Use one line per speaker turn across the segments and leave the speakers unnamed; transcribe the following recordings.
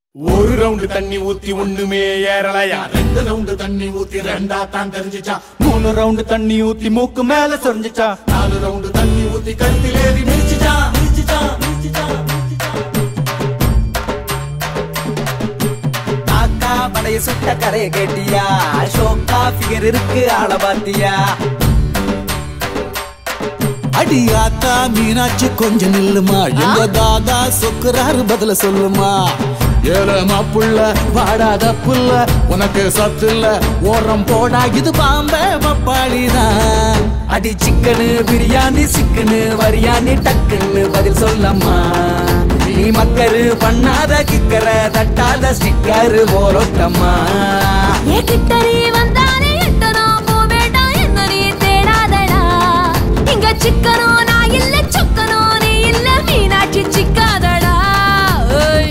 ஒரு ரவுண்டு தண்ணி ஊத்தி ஒண்ணுமே ஏறலையா ரெண்டு ரவுண்டு தண்ணி ஊத்தி ரெண்டா தான் தெரிஞ்சுச்சா
மூணு ரவுண்டு தண்ணி ஊத்தி மூக்கு மேல சொரிஞ்சுச்சா
நாலு ரவுண்டு தண்ணி ஊத்தி கருத்தில் ஏறி மிதிச்சுச்சா மிதிச்சுச்சா மிதிச்சுச்சா
காக்கா படைய சுட்ட கரைய கேட்டியா ஷோக்கா ஃபிகர் இருக்கு ஆள பாத்தியா
அடி ஆத்தா மீனாட்சி கொஞ்சம் நில்லுமா எங்க தாதா சொக்குறாரு பதில சொல்லுமா ஏலமா புள்ள வாடாத புள்ள உனக்கு சத்து இல்ல ஓரம் போடா இது பாம்ப பப்பாளிதான்
அடி சிக்கனு பிரியாணி சிக்கனு வரியாணி டக்குன்னு பதில் சொல்லம்மா நீ மக்கரு பண்ணாத கிக்கற தட்டாத ஸ்டிக்கரு ஓரோட்டம்மா
ஏ கிட்டரி வந்தானே எட்டனோ போவேண்டா என்ன நீ தேடாதடா இங்க சிக்கனோ நான் இல்ல சொக்கனோ நீ இல்ல மீனாட்சி சிக்காதடா ஓய்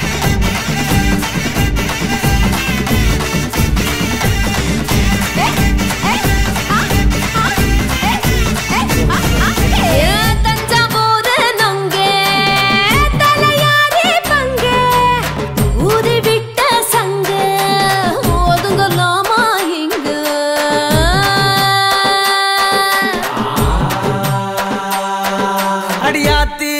தஞ்சாவூரு நொங்கே தலையாரி பங்கே ஊதி விட்ட சங்கு ஒதுங்கலாமா இங்க
அடியாத்தி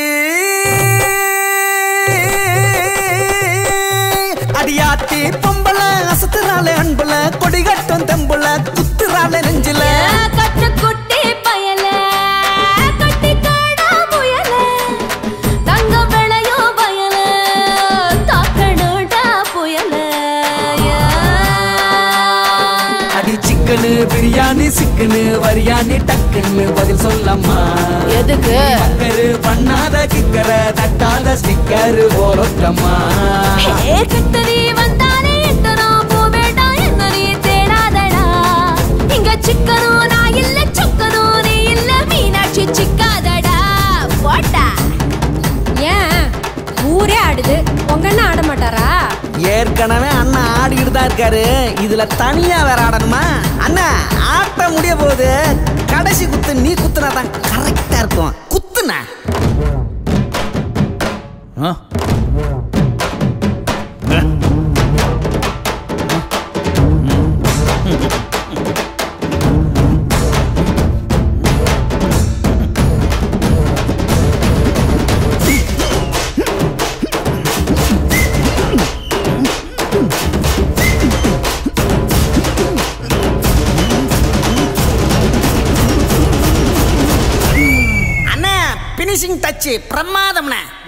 அடியாத்தி பொம்பள அசத்துறாளே அன்புல கொடிகட்டும் தெம்புல குத்துறாளே நெஞ்சில
கட்டு குட்டி பயல கட்டி காடா முயல தங்க விளையோ பயல தாக்கணுடா புயல
அடி சிக்கனு பிரியாணி சிக்கனு வரியாணி டக்குன்னு பதில் சொல்லம்மா
எதுக்கு
மக்கரு பண்ணாத கிக்கற தட்டாத ஸ்டிக்கரு ஓரோட்டம்மா
ஏ கட்டரி வந்தாலே எட்டனோ போவேண்டா என்ன நீ தேடாதடா இங்க சிக்கனோ நான் இல்ல சொக்கனோ நீ இல்ல மீனாட்சி சிக்காதடா போட்டா
ஏன் ஊரே ஆடுது உங்க அண்ணன் ஆட மாட்டாரா
ஏற்கனவே அண்ணா ஆடிக்கிட்டு தான் இருக்காரு இதுல தனியா வேற ஆடணுமா அண்ணா ஆட்ட முடிய போகுது கடைசி குத்து நீ குத்துனா தான் கரெக்டா இருக்கும் குத்துன அண்ணா பினிஷிங் டச் பிரமாதம்ண்ணே